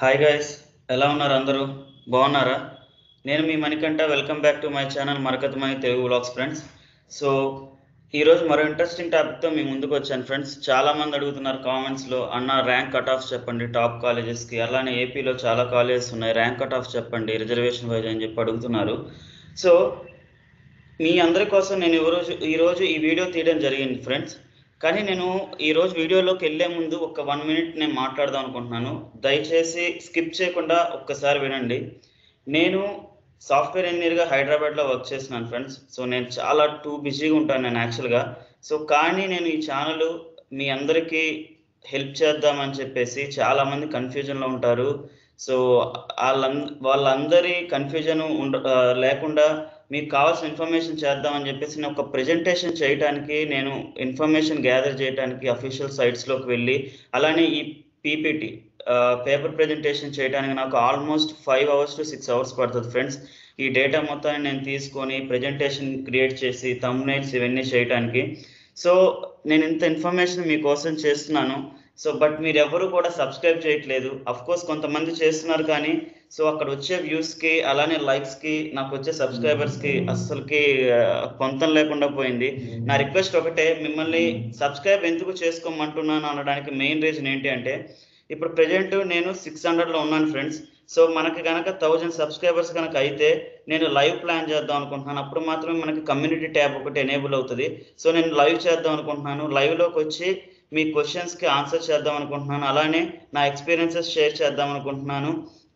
hi guys ఎలా ఉన్నారు అందరూ బాగున్నారా నేను మీ Manikanta welcome back to my channel మరకతమై తెలుగు వ్లాగ్స్ ఫ్రెండ్స్ సో ఈరోజు మరో ఇంట్రెస్టింగ్ టాపిక్తో మీ ముందుకు వచ్చాను ఫ్రెండ్స్ చాలా మంది అడుగుతున్నారు కామెంట్స్లో అన్న ర్యాంక్ కట్ ఆఫ్ చెప్పండి టాప్ కాలేజెస్కి అలానే ఏపీలో చాలా కాలేజెస్ ఉన్నాయి ర్యాంక్ కట్ ఆఫ్ చెప్పండి రిజర్వేషన్ వైజ్ అని చెప్పి అడుగుతున్నారు సో మీ అందరి కోసం నేను ఈరోజు ఈరోజు ఈ వీడియో తీయడం జరిగింది ఫ్రెండ్స్ కానీ నేను ఈరోజు వీడియోలోకి వెళ్ళే ముందు ఒక వన్ మినిట్ నేను మాట్లాడదాం అనుకుంటున్నాను దయచేసి స్కిప్ చేయకుండా ఒక్కసారి వినండి నేను సాఫ్ట్వేర్ ఇంజనీర్గా హైదరాబాద్లో వర్క్ చేస్తున్నాను ఫ్రెండ్స్ సో నేను చాలా టూ బిజీగా ఉంటాను నేను యాక్చువల్గా సో కానీ నేను ఈ ఛానల్ మీ అందరికీ హెల్ప్ చేద్దామని చెప్పేసి చాలామంది కన్ఫ్యూజన్లో ఉంటారు సో వాళ్ళ వాళ్ళందరి కన్ఫ్యూజన్ ఉండ ఆ, లేకుండా మీకు కావాల్సిన ఇన్ఫర్మేషన్ చేద్దామని చెప్పేసి నేను ఒక ప్రెజెంటేషన్ చేయడానికి నేను ఇన్ఫర్మేషన్ గ్యాదర్ చేయడానికి అఫీషియల్ సైట్స్లోకి వెళ్ళి అలానే ఈ పీపీటీ పేపర్ ప్రెజెంటేషన్ చేయడానికి నాకు almost five hours to six hours పడుతుంది ఫ్రెండ్స్ ఈ డేటా మొత్తాన్ని నేను తీసుకొని ప్రెజెంటేషన్ క్రియేట్ చేసి తమ్నైల్స్ ఇవన్నీ చేయడానికి సో నేను ఇంత ఇన్ఫర్మేషన్ మీకోసం చేస్తున్నాను సో బట్ మీరు ఎవరు కూడా సబ్స్క్రైబ్ చేయట్లేదు అఫ్ కోర్స్ కొంతమంది చేస్తున్నారు కానీ సో అక్కడ వచ్చే వ్యూస్కి అలానే లైక్స్కి నాకు వచ్చే సబ్స్క్రైబర్స్కి అస్సలకి ఆ, పొంతం లేకుండా పోయింది నా రిక్వెస్ట్ ఒకటే మిమ్మల్ని సబ్స్క్రైబ్ ఎందుకు చేసుకోమంటున్నాను అనడానికి మెయిన్ రీజన్ ఏంటి అంటే ఇప్పుడు ప్రజెంట్ నేను సిక్స్ హండ్రెడ్లో ఉన్నాను ఫ్రెండ్స్ సో మనకి కనుక థౌజండ్ సబ్స్క్రైబర్స్ కనుక అయితే నేను లైవ్ ప్లాన్ చేద్దాం అనుకుంటున్నాను అప్పుడు మాత్రమే మనకి కమ్యూనిటీ ట్యాబ్ ఒకటి ఎనేబుల్ అవుతుంది సో నేను లైవ్ చేద్దాం అనుకుంటున్నాను లైవ్లోకి వచ్చి మీ క్వశ్చన్స్కి ఆన్సర్ చేద్దాం అనుకుంటున్నాను అలానే నా ఎక్స్పీరియన్సెస్ షేర్ చేద్దాం అనుకుంటున్నాను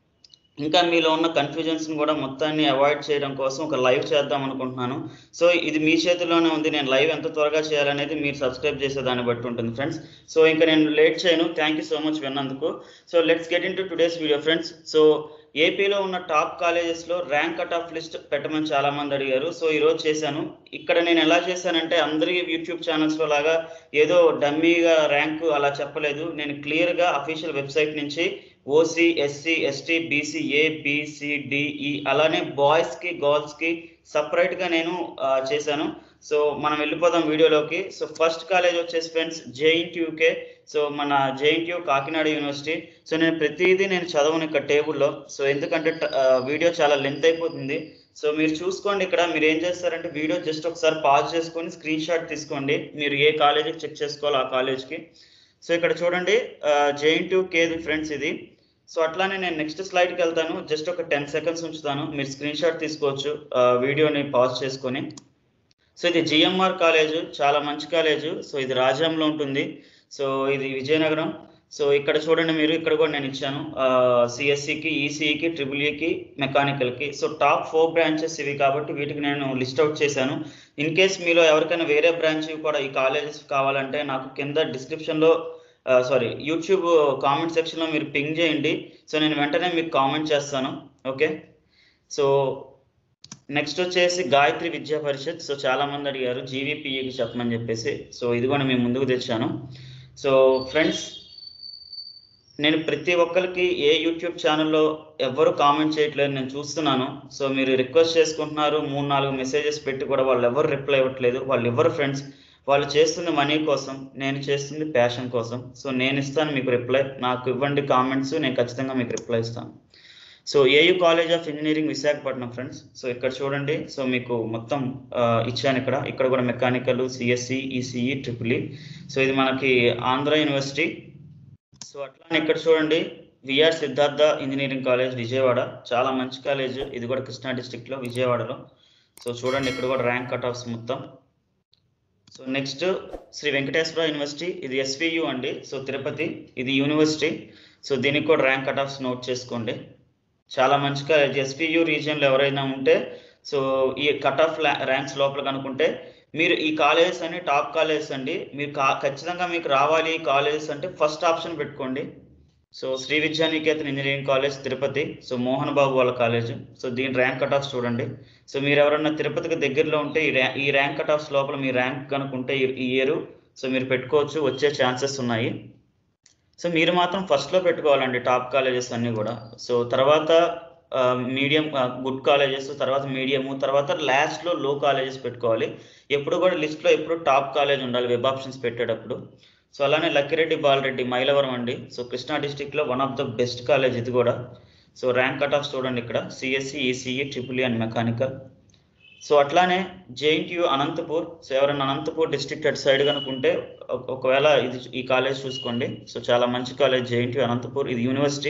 ఇంకా మీలో ఉన్న కన్ఫ్యూజన్స్ని కూడా మొత్తాన్ని అవాయిడ్ చేయడం కోసం ఒక లైవ్ చేద్దాం అనుకుంటున్నాను సో ఇది మీ చేతిలోనే ఉంది నేను లైవ్ ఎంత త్వరగా చేయాలనేది మీరు సబ్స్క్రైబ్ చేసే దాన్ని బట్టి ఉంటుంది ఫ్రెండ్స్ సో ఇంకా నేను లేట్ చేయను థ్యాంక్ యూ సో మచ్ విన్నందుకు so let's get in to today's video friends so ఏపీలో ఉన్న టాప్ కాలేజెస్లో ర్యాంక్ కట్ ఆఫ్ లిస్ట్ పెట్టమని చాలా మంది అడిగారు సో ఈరోజు చేశాను ఇక్కడ నేను ఎలా చేశానంటే అందరి యూట్యూబ్ ఛానల్స్లో లాగా ఏదో డమ్మీగా ర్యాంక్ అలా చెప్పలేదు నేను క్లియర్గా అఫీషియల్ వెబ్సైట్ నుంచి OC SC ST BC A B C D E అలానే బాయ్స్కి గర్ల్స్కి సపరేట్గా నేను ఆ, చేశాను సో మనం వెళ్ళిపోదాం వీడియోలోకి సో ఫస్ట్ కాలేజ్ వచ్చేసి ఫ్రెండ్స్ జేఎన్టీయూకే సో మన జేఎన్టీయూ కాకినాడ యూనివర్సిటీ సో నేను ప్రతిదీ నేను చదవను ఇక్కడ టేబుల్లో సో ఎందుకంటే ట- ఆ, వీడియో చాలా లెంత్ అయిపోతుంది సో మీరు చూసుకోండి ఇక్కడ మీరు ఏం చేస్తారంటే వీడియో జస్ట్ ఒకసారి పాజ్ చేసుకొని స్క్రీన్ షాట్ తీసుకోండి మీరు ఏ కాలేజీకి చెక్ చేసుకోవాలి ఆ కాలేజ్కి సో ఇక్కడ చూడండి జేఎన్టీయూ కేది ఫ్రెండ్స్ ఇది సో అట్లానే నేను నెక్స్ట్ స్లైడ్కి వెళ్తాను జస్ట్ ఒక టెన్ సెకండ్స్ ఉంచుతాను మీరు స్క్రీన్ షాట్ తీసుకోవచ్చు ఆ, వీడియోని పాజ్ చేసుకొని సో ఇది జిఎంఆర్ కాలేజ్ చాలా మంచి కాలేజ్ సో ఇది రాజ్యంలో ఉంటుంది సో ఇది విజయనగరం సో ఇక్కడ చూడండి మీరు ఇక్కడ కూడా నేను ఇచ్చాను సిఎస్సికి ఈసీఈకి ట్రిపుల్ ఈకి మెకానికల్కి సో టాప్ ఫోర్ బ్రాంచెస్ ఇవి కాబట్టి వీటికి నేను లిస్ట్ అవుట్ చేశాను ఇన్ కేస్ మీలో ఎవరికైనా వేరే బ్రాంచ్ కూడా ఈ కాలేజెస్ కావాలంటే నాకు కింద డిస్క్రిప్షన్లో సారీ యూట్యూబ్ కామెంట్ సెక్షన్లో మీరు పింగ్ చేయండి సో నేను వెంటనే మీకు కామెంట్ చేస్తాను ఓకే సో నెక్స్ట్ వచ్చేసి గాయత్రి విద్యా పరిషత్ సో చాలా మంది అడిగారు జీవీపీఈకి చెప్పమని చెప్పేసి సో ఇది కూడా మేము ముందుకు తెచ్చాను సో ఫ్రెండ్స్ నేను ప్రతి ఒక్కరికి ఏ యూట్యూబ్ ఛానల్లో ఎవ్వరు కామెంట్ చేయట్లేదు నేను చూస్తున్నాను సో మీరు రిక్వెస్ట్ చేసుకుంటున్నారు మూడు నాలుగు మెసేజెస్ పెట్టి కూడా వాళ్ళు ఎవరు రిప్లై ఇవ్వట్లేదు వాళ్ళు ఎవరు ఫ్రెండ్స్ వాళ్ళు చేస్తుంది మనీ కోసం నేను చేస్తుంది ప్యాషన్ కోసం సో నేను ఇస్తాను మీకు రిప్లై నాకు ఇవ్వండి కామెంట్స్ నేను ఖచ్చితంగా మీకు రిప్లై ఇస్తాను so AU college of engineering Visakhapatnam friends so ఇక్కడ చూడండి సో మీకు మొత్తం ఆ, ఇచ్చాను ఇక్కడ ఇక్కడ కూడా mechanical CSE ECE triple E so ఇది మనకి ఆంధ్ర యూనివర్సిటీ సో అట్లానే ఇక్కడ చూడండి VR Siddhartha engineering college Vijayawada చాలా మంచి కాలేజ్ ఇది కూడా కృష్ణా district లో విజయవాడలో సో చూడండి ఇక్కడ కూడా ర్యాంక్ కట్ ఆఫ్స్ మొత్తం so next Sri Venkateswara university ఇది ఎస్వియు అండి సో తిరుపతి ఇది యూనివర్సిటీ సో దీనికి కూడా ర్యాంక్ కట్ ఆఫ్స్ నోట్ చేసుకోండి చాలా మంచి కాలేజ్ ఎస్వియు రీజియన్లో ఎవరైనా ఉంటే సో ఈ కట్ ఆఫ్ ర్యాంక్స్ లోపల కనుకుంటే మీరు ఈ కాలేజెస్ అన్ని టాప్ కాలేజెస్ అండి మీరు కా ఖచ్చితంగా మీకు రావాలి ఈ కాలేజెస్ అంటే ఫస్ట్ ఆప్షన్ పెట్టుకోండి so Sri Vidyanikethan engineering college Tirupati so Mohan Babu వాళ్ళ కాలేజ్ సో దీని ర్యాంక్ కట్ ఆఫ్స్ చూడండి సో మీరు ఎవరన్నా తిరుపతికి దగ్గరలో ఉంటే ఈ ర్యా ఈ ర్యాంక్ కట్ ఆఫ్స్ లోపల మీ ర్యాంక్ కనుకుంటే ఈ ఇయర్ సో మీరు పెట్టుకోవచ్చు వచ్చే ఛాన్సెస్ ఉన్నాయి సో మీరు మాత్రం ఫస్ట్లో పెట్టుకోవాలండి టాప్ కాలేజెస్ అన్నీ కూడా సో తర్వాత మీడియం గుడ్ కాలేజెస్ తర్వాత మీడియము తర్వాత లాస్ట్లో లో కాలేజెస్ పెట్టుకోవాలి ఎప్పుడు కూడా లిస్ట్లో ఎప్పుడు టాప్ కాలేజ్ ఉండాలి వెబ్ ఆప్షన్స్ పెట్టేటప్పుడు సో అలానే లక్కిరెడ్డి బాలరెడ్డి మైలవరం అండి సో కృష్ణా డిస్టిక్లో one of the best college ఇది కూడా సో ర్యాంక్ కట్ ఆఫ్ చూడండి ఇక్కడ CSE ECE triple and mechanical so అట్లానే జేఎన్టీయు అనంతపూర్ సో ఎవరైనా అనంతపూర్ డిస్ట్రిక్ట్ అటు సైడ్ కనుకుంటే ఒక- ఒకవేళ ఇది ఈ కాలేజ్ చూసుకోండి సో చాలా మంచి కాలేజ్ జేఎన్టీయు అనంతపూర్ ఇది యూనివర్సిటీ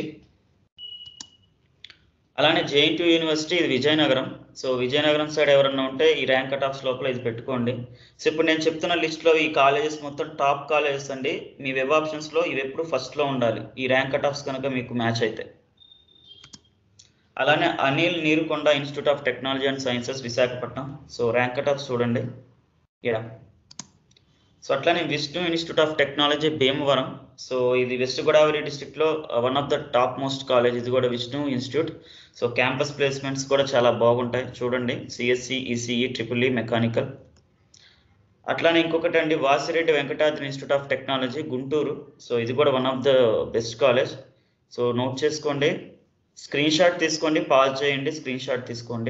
అలానే జేఎన్టీయు యూనివర్సిటీ ఇది విజయనగరం సో విజయనగరం సైడ్ ఎవరన్నా ఉంటే ఈ ర్యాంక్ కట్ ఆఫ్స్ లోపల ఇది పెట్టుకోండి సో ఇప్పుడు నేను చెప్తున్న లిస్ట్లో ఈ కాలేజెస్ మొత్తం టాప్ కాలేజెస్ అండి మీ వెబ్ ఆప్షన్స్లో ఇవి ఎప్పుడు ఫస్ట్లో ఉండాలి ఈ ర్యాంక్ కట్ ఆఫ్స్ కనుక మీకు మ్యాచ్ అయితే అలానే Anil Neerukonda institute of technology and sciences Visakhapatnam so rank cut off చూడండి యా సో అట్లానే Vishnu institute of technology Bhimavaram so ఇది వెస్ట్ గోదావరి డిస్ట్రిక్ట్లో one of the top most college ఇది కూడా Vishnu institute so campus placements కూడా చాలా బాగుంటాయి చూడండి CSE ECE triple E mechanical అట్లానే ఇంకొకటి అండి Vasireddy Venkatadri institute of technology Guntur so ఇది కూడా one of the best college so note చేసుకోండి స్క్రీన్ షాట్ తీసుకోండి పాజ్ చేయండి స్క్రీన్ షాట్ తీసుకోండి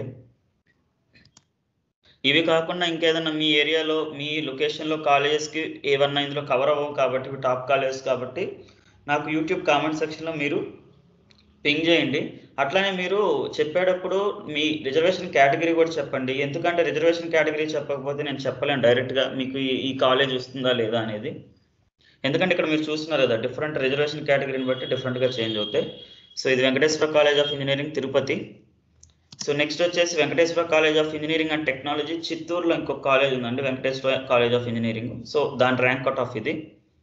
ఇవి కాకుండా ఇంకేదన్నా మీ ఏరియాలో మీ లొకేషన్లో కాలేజెస్కి ఏమన్నా ఇందులో కవర్ అవ్వవు కాబట్టి ఇవి టాప్ కాలేజెస్ కాబట్టి నాకు యూట్యూబ్ కామెంట్ సెక్షన్లో మీరు పింగ్ చేయండి అట్లానే మీరు చెప్పేటప్పుడు మీ రిజర్వేషన్ కేటగిరీ కూడా చెప్పండి ఎందుకంటే రిజర్వేషన్ కేటగిరీ చెప్పకపోతే నేను చెప్పలేను డైరెక్ట్గా మీకు ఈ- ఈ కాలేజ్ వస్తుందా లేదా అనేది ఎందుకంటే ఇక్కడ మీరు చూస్తున్నారు కదా డిఫరెంట్ రిజర్వేషన్ కేటగిరీని బట్టి డిఫరెంట్గా చేంజ్ అవుతాయి సో ఇది Venkateswara college of engineering Tirupati so next వచ్చేసి Venkateswara college of engineering and technology చిత్తూరులో ఇంకొక కాలేజ్ ఉందండి Venkateswara college of engineering so దాని ర్యాంక్ కట్ ఆఫ్ ఇది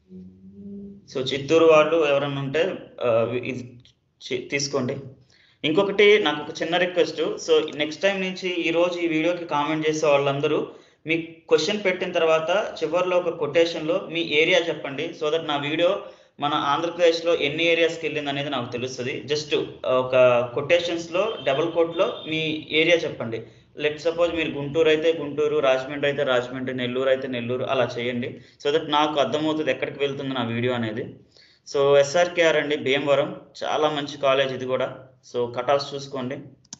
సో చిత్తూరు వాళ్ళు ఎవరన్నా ఉంటే ఆ, ఇది చి- తీసుకోండి ఇంకొకటి నాకు ఒక చిన్న రిక్వెస్ట్ సో నెక్స్ట్ టైం నుంచి ఈ రోజు ఈ వీడియోకి కామెంట్ చేసే వాళ్ళందరూ మీ క్వశ్చన్ పెట్టిన తర్వాత చివరిలో ఒక కొటేషన్లో మీ ఏరియా చెప్పండి సో దట్ నా వీడియో మన ఆంధ్రప్రదేశ్లో ఎన్ని ఏరియాస్కి వెళ్ళింది అనేది నాకు తెలుస్తుంది జస్ట్ ఒక కొటేషన్స్లో డబుల్ కోట్లో మీ ఏరియా చెప్పండి లెట్ సపోజ్ మీరు గుంటూరు అయితే గుంటూరు రాజమండ్రి అయితే రాజమండ్రి నెల్లూరు అయితే నెల్లూరు అలా చేయండి సో దట్ నాకు అర్థమవుతుంది ఎక్కడికి వెళ్తుంది నా వీడియో అనేది సో ఎస్ఆర్కేఆర్ అండి భీమవరం చాలా మంచి కాలేజ్ ఇది కూడా సో కట్ ఆఫ్స్ చూసుకోండి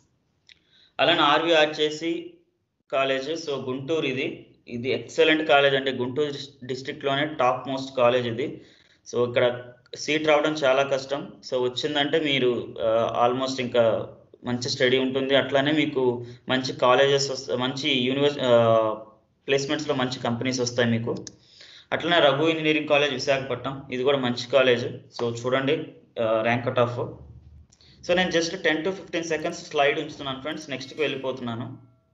అలానే ఆర్వి యాడ్ చేసి కాలేజ్ సో గుంటూరు ఇది ఇది ఎక్సలెంట్ కాలేజ్ అండి గుంటూరు డిస్ట్రిక్ట్లోనే టాప్ మోస్ట్ కాలేజ్ ఇది సో ఇక్కడ సీట్ రావడం చాలా కష్టం సో వచ్చిందంటే మీరు ఆల్మోస్ట్ ఇంకా మంచి స్టడీ ఉంటుంది అట్లానే మీకు మంచి కాలేజెస్ వస్తాయి మంచి యూనివర్స్ ప్లేస్మెంట్స్లో మంచి కంపెనీస్ వస్తాయి మీకు అట్లనే రఘు ఇంజనీరింగ్ కాలేజ్ విశాఖపట్నం ఇది కూడా మంచి కాలేజ్ సో చూడండి ర్యాంక్ కట్ ఆఫ్ సో నేను just ten to fifteen seconds slide ఉంచుతున్నాను ఫ్రెండ్స్ నెక్స్ట్కి వెళ్ళిపోతున్నాను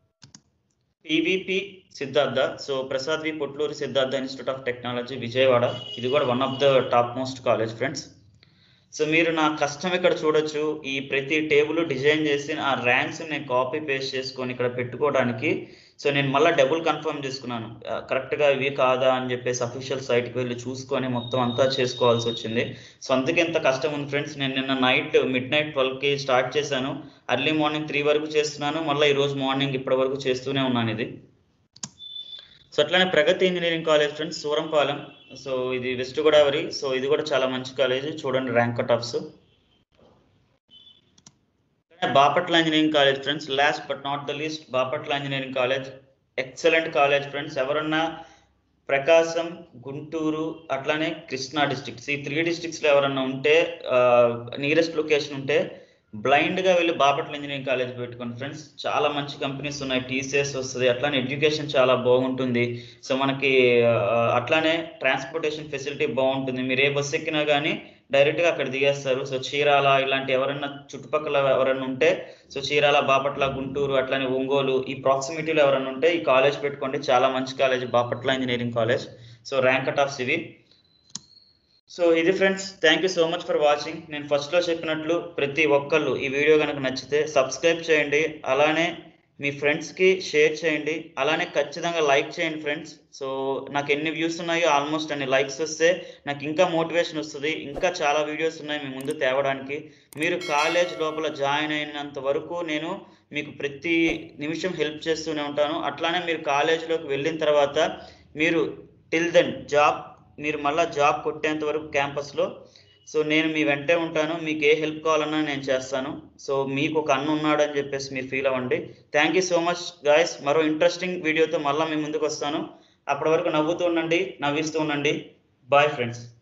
PVP Siddhartha so Prasad V Potluri Siddhartha institute of technology Vijayawada ఇది కూడా one of the top most college friends so మీరు నా కష్టం ఇక్కడ చూడొచ్చు ఈ ప్రతి టేబుల్ డిజైన్ చేసి ఆ ర్యాంక్స్ నేను కాపీ పేస్ట్ చేసుకొని ఇక్కడ పెట్టుకోవడానికి సో నేను మళ్ళీ డబుల్ కన్ఫర్మ్ చేసుకున్నాను ఆ, కరెక్ట్గా ఇవి కాదా అని చెప్పేసి అఫీషియల్ సైట్కి వెళ్ళి చూసుకొని మొత్తం అంతా చేసుకోవాల్సి వచ్చింది సో అందుకే ఎంత కష్టం ఉంది ఫ్రెండ్స్ నేను నిన్న నైట్ మిడ్ నైట్ ట్వెల్వ్కి స్టార్ట్ చేశాను అర్లీ మార్నింగ్ త్రీ వరకు చేస్తున్నాను మళ్ళీ ఈరోజు మార్నింగ్ ఇప్పటి వరకు చేస్తూనే ఉన్నాను ఇది సో అట్లానే Pragati engineering college friends Surampalem so ఇది వెస్ట్ గోదావరి సో ఇది కూడా చాలా మంచి కాలేజ్ చూడండి rank cut offs Bapatla engineering college friends last but not the least Bapatla engineering college excellent college friends ఎవరన్నా ప్రకాశం గుంటూరు అట్లానే కృష్ణా డిస్ట్రిక్ట్స్ ఈ త్రీ డిస్ట్రిక్ట్స్లో ఎవరన్నా ఉంటే నియరెస్ట్ లొకేషన్ ఉంటే బ్లైండ్గా వెళ్ళి బాపట్ల ఇంజనీరింగ్ కాలేజ్ పెట్టుకోండి ఫ్రెండ్స్ చాలా మంచి కంపెనీస్ ఉన్నాయి టీసీఎస్ వస్తుంది అట్లానే ఎడ్యుకేషన్ చాలా బాగుంటుంది సో మనకి ఆ, అట్లానే ట్రాన్స్పోర్టేషన్ ఫెసిలిటీ బాగుంటుంది మీరు ఏ బస్సు ఎక్కినా కానీ డైరెక్ట్గా అక్కడ దిగేస్తారు సో చీరాల ఇలాంటి ఎవరైనా చుట్టుపక్కల ఎవరైనా ఉంటే సో చీరాల బాపట్ల గుంటూరు అట్లానే ఒంగోలు ఈ ప్రాక్సిమిటీలో ఎవరైనా ఉంటే ఈ కాలేజ్ పెట్టుకోండి చాలా మంచి college Bapatla engineering college so rank cut off ఇవి సో ఇది friends thank you so much for watching నేను ఫస్ట్లో చెప్పినట్లు ప్రతి ఒక్కళ్ళు ఈ వీడియో కనుక నచ్చితే సబ్స్క్రైబ్ చేయండి అలానే మీ ఫ్రెండ్స్కి షేర్ చేయండి అలానే ఖచ్చితంగా లైక్ చేయండి ఫ్రెండ్స్ సో నాకు ఎన్ని వ్యూస్ ఉన్నాయో ఆల్మోస్ట్ అన్ని లైక్స్ వస్తే నాకు ఇంకా మోటివేషన్ వస్తుంది ఇంకా చాలా వీడియోస్ ఉన్నాయి మీ ముందు తేవడానికి మీరు కాలేజ్ లోపల జాయిన్ అయినంత వరకు నేను మీకు ప్రతి నిమిషం హెల్ప్ చేస్తూనే ఉంటాను అట్లానే మీరు కాలేజ్లోకి వెళ్ళిన తర్వాత మీరు టిల్ దెన్ జాబ్ మీరు మళ్ళీ జాబ్ కొట్టేంత వరకు క్యాంపస్లో సో నేను మీ వెంటే ఉంటాను మీకు ఏ హెల్ప్ కావాలన్నా నేను చేస్తాను సో మీకు ఒక అన్న ఉన్నాడు అని చెప్పేసి మీరు ఫీల్ అవ్వండి thank you so much guys మరో ఇంట్రెస్టింగ్ వీడియోతో మళ్ళీ మీ ముందుకు వస్తాను అప్పటి వరకు నవ్వుతూ ఉండండి నవ్విస్తూ ఉండండి బాయ్ ఫ్రెండ్స్